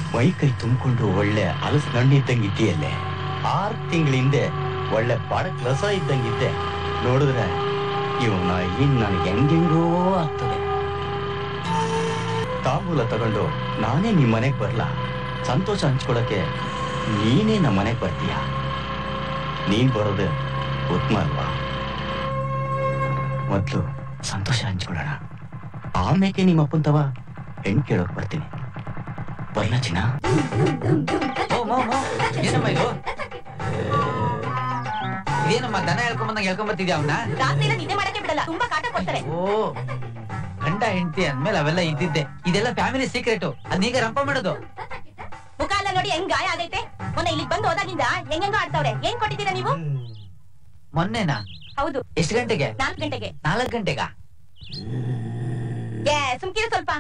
ಮೈ ಕೈ ತುಂಬಿಕೊಂಡು ಒಳ್ಳೆ ಹಲಸು ಹಣ್ಣು ಇದ್ದಂಗಿದ್ದೀಯಲ್ಲೇ ಆರು ತಿಂಗಳ ಹಿಂದೆ ಒಳ್ಳೆ ಬಾಡಕ್ ರಸ ಇದ್ದಂಗಿದ್ದೆ ನೋಡಿದ್ರೆ ಇವನ ಇನ್ ನನಗೆ ಹೆಂಗೆಂಗೋ ಆಗ್ತದೆ ತಾಂಬೂಲ ತಗೊಂಡು ನಾನೇ ನಿಮ್ ಮನೆಗ್ ಬರ್ಲಾ ಸಂತೋಷ ಹಂಚ್ಕೊಳಕ್ಕೆ ನೀನೇ ನಮ್ಮ ಮನೆಗ್ ಬರ್ತೀಯ ನೀನ್ ಬರೋದು ಉತ್ತಮ ಅಲ್ವಾ ಮೊದ್ಲು ಸಂತೋಷ ಹಂಚ್ಕೊಳ್ಳೋಣ ಆಮೇಲೆ ನಿಮ್ಮ ಅಪ್ಪಂತವ ಹೆಣ್ ಕೇಳೋಕ್ ಬರ್ತೀನಿ ಬರ್ಲ ಚಿನ್ನ ಓ ಮೋ ಮೋ ಏನಮ್ಮ ಇದು ಇದೇನಮ್ಮ ದನ ಹೇಳ್ಕೊಂಡ್ ಬಂದಂಗ ಹೇಳ್ಕೊಂಡ್ ಬರ್ತಿದ್ಯಾ ಅವನ್ನ ರಾತ್ರಿ ಎಲ್ಲ ನಿದ್ದೆ ಮಾಡಕ್ಕೆ ಬಿಡಲ್ಲ ತುಂಬಾ ಕಾಟ ಕೊಡ್ತಾರೆ ಓ ಗಂಡ ಹೆಂಡತಿ ಅಂದ್ಮೇಲೆ ಅವೆಲ್ಲ ಇದ್ದಿದ್ದೆ ಇದೆಲ್ಲ ಫ್ಯಾಮಿಲಿ ಸೀಕ್ರೆಟ್ ಅದನ್ನೀಗ ರಂಪ ಮಾಡೋದು ಮುಖ ಎಲ್ಲ ನೋಡಿ ಹೆಂಗ್ ಗಾಯ ಆಗೈತೆ ಮೊನ್ನೆ ಇಲ್ಲಿಗೆ ಬಂದು ಹೋದಾಗಿಂದ ಹೆಂಗೆಂಗೋ ಆಡ್ತಾವ್ರೆ ಏನ್ ಕೊಟ್ಟಿದ್ದೀರಾ ನೀವು ಮೊನ್ನೆನಾ ಹೌದು ಎಷ್ಟು ಗಂಟೆಗೆ ನಾಲ್ಕು ಗಂಟೆಗೆ ನಾಲ್ಕು ಗಂಟೆಗ ಏ ಸುಮ್ಕಿರ ಸ್ವಲ್ಪ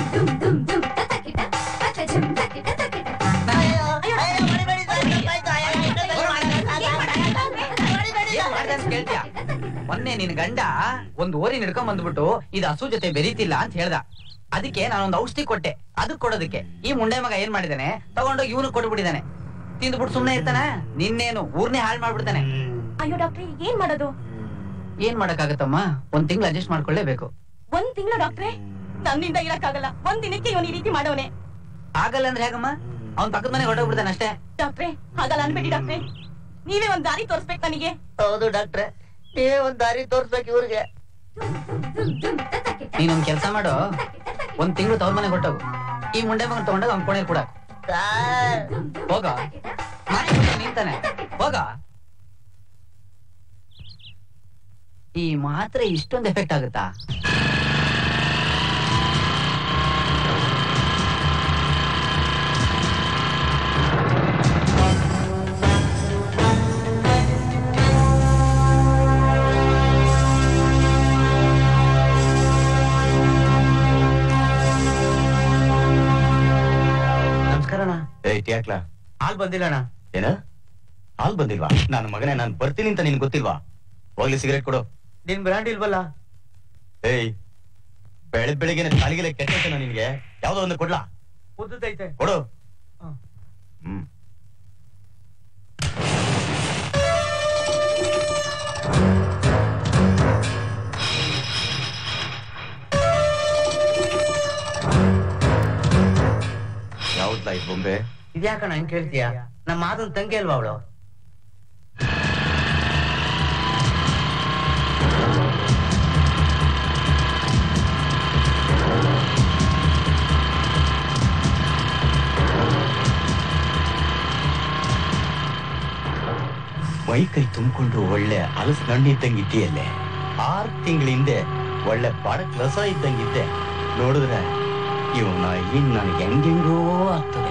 ಏನ್ ಮಾಡ್ದೆ ಅಂತ ಕೇಳ್ತ್ಯಾ ಮೊನ್ನೆ ನಿನ್ ಗಂಡ ಒಂದ್ ಓರಿ ಹಿಡ್ಕೊಂಡ್ ಬಂದ್ಬಿಟ್ಟು ಇದು ಹಸು ಜೊತೆ ಬೆರೀತಿಲ್ಲ ಅಂತ ಹೇಳ್ದ ಅದಕ್ಕೆ ನಾನೊಂದು ಔಷಧಿ ಕೊಟ್ಟೆ ಅದಕ್ ಕೊಡೋದಕ್ಕೆ ಈ ಮುಂಡೆ ಮಗ ಏನ್ ಮಾಡಿದಾನೆ ತಗೊಂಡೋಗಿ ಇವನು ಕೊಟ್ಬಿಟ್ಟಿದ್ದಾನೆ ತಿಂದ್ಬಿಟ್ಟು ಸುಮ್ನೆ ಇರ್ತಾನ ನಿನ್ನೇನು ಊರ್ನೇ ಹಾಳು ಮಾಡ್ಬಿಡ್ತಾನೆ ಅಯ್ಯೋ ಡಾಕ್ಟ್ರೆ ಏನ್ ಮಾಡೋದು ಏನ್ ಮಾಡಕ್ಕಾಗತ್ತಮ್ಮ ಒಂದ್ ತಿಂಗಳು ಅಡ್ಜಸ್ಟ್ ಮಾಡ್ಕೊಳ್ಳೇಬೇಕು ಒಂದ್ ತಿಂಗಳು ಡಾಕ್ಟ್ರೆ ನನ್ನಿಂದ ಇರಕ್ಕಾಗಲ್ಲ ಒಂದ್ ದಿನಕ್ಕೆ ಇವನ್ ಈ ರೀತಿ ಮಾಡೋನೆ ಆಗಲ್ಲ ಅಂದ್ರೆ ಹೇಗಮ್ಮ ಅವ್ನ್ ಪಕ್ಕದ ಮನೆಗೆ ಹೊರಟೋಗ್ಬಿಡ್ತಾನೆ ಅಷ್ಟೇ ಡಾಕ್ಟ್ರೆ ಹಾಗಲ್ಲ ಅನ್ಬೇಡಿ ಡಾಕ್ಟ್ರೆ ನೀವೇ ಒಂದ್ ದಾರಿ ತೋರ್ಸ್ಬೇಕು ನನಗೆ ಹೌದು ಡಾಕ್ಟ್ರೆ ನೀವೇ ಒಂದ್ ದಾರಿ ತೋರ್ಸ್ಬೇಕು ಇವ್ರಿಗೆ ನೀನೊಂದ್ ಕೆಲ್ಸ ಮಾಡು ಒಂದ್ ತಿಂಗಳು ತವ್ರ ಮನೆಗೆ ಹೊರಟೋಗು ಈ ಮುಂಡೆ ಮಗನ್ ತಗೊಂಡಾಗ ಅವ್ನ್ ಕೋಣೆ ಕೂಡ ಸಾರ್ ಹೋಗ ಮಾತಾಡ್ಕೊಂಡು ನಿಂತಾನೆ ಹೋಗ ಈ ಮಾತ್ರೆ ಇಷ್ಟೊಂದು ಎಫೆಕ್ಟ್ ಆಗುತ್ತಾ ನಮಸ್ಕಾರ ಅಣ್ಣ ಏಯ್ ಟ್ಯಾಕ್ಲಾ ಹಾಲ್ ಬಂದಿಲ್ಲ ಅಣ್ಣ ಏನ ಹಾಲ್ ಬಂದಿಲ್ವಾ ನಾನು ಮಗನೇ ನಾನು ಬರ್ತೀನಿ ಅಂತ ನಿನ್ ಗೊತ್ತಿಲ್ವಾ ಹೋಗ್ಲಿ ಸಿಗರೇಟ್ ಕೊಡು ನಿನ್ ಬ್ರ್ಯಾಂಡ್ ಇಲ್ವಲ್ಲ ಏಯ್ ಬೆಳಗ್ ಬೆಳಿಗ್ಗೆ ಕಾಲಿಗೆಲೆ ಕೆಟ್ಟೈತೇನೋ ನಿನ್ಗೆ ಯಾವ್ದೋ ಒಂದು ಕೊಡ್ಲಾ ಉದ್ದೈತೆ ಕೊಡು ಹ. ಹ್ಮ್ ಯಾವ್ದ್ಲಾ ಇದು ಬೊಂಬೆ ಇದ್ಯಾಕಣ್ಣ ಹಂಗ್ ಕೇಳ್ತೀಯ ನಮ್ಮ ಮಾತನ್ ತಂಗಿ ಅಲ್ವಾ ಅವಳು ಮೈ ಕೈ ತುಂಬಿಕೊಂಡು ಒಳ್ಳೆ ಹಲಸು ಹಣ್ಣು ಇದ್ದಂಗಿದ್ದೀಯಲ್ಲೇ ಆರು ತಿಂಗಳ ಹಿಂದೆ ಒಳ್ಳೆ ಬಾಡಕ್ ರಸ ಇದ್ದಂಗಿದ್ದೆ ನೋಡಿದ್ರೆ ಇವನ ಇನ್ ನನಗೆ ಹೆಂಗೆಂಗೋ ಆಗ್ತದೆ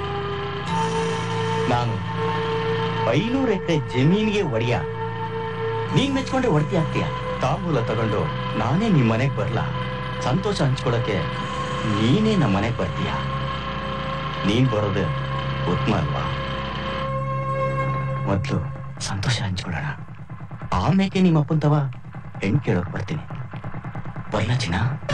ನಾನು ಐನೂರು ಎಕರೆ ಜಮೀನಿಗೆ ಒಡೆಯ ನೀನ್ ಮೆಚ್ಕೊಂಡ್ರೆ ಒಡ್ತಿ ಆಗ್ತೀಯ ತಾಂಬೂಲ ತಗೊಂಡು ನಾನೇ ನಿಮ್ ಮನೆಗ್ ಬರ್ಲಾ ಸಂತೋಷ ಹಂಚ್ಕೊಳಕ್ಕೆ ನೀನೇ ನಮ್ಮ ಮನೆಗ್ ಬರ್ತೀಯ ನೀನ್ ಬರೋದು ಉತ್ತಮ ಅಲ್ವಾ ಮೊದ್ಲು ಸಂತೋಷ ಹಂಚ್ಕೊಳ್ಳೋಣ ಆಮೇಲೆ ನಿಮ್ಮ ಅಪ್ಪಂತವ ಹೆಣ್ ಕೇಳೋಕ್ ಬರ್ತೀನಿ ಬರ್ಲ ಚಿನ್ನ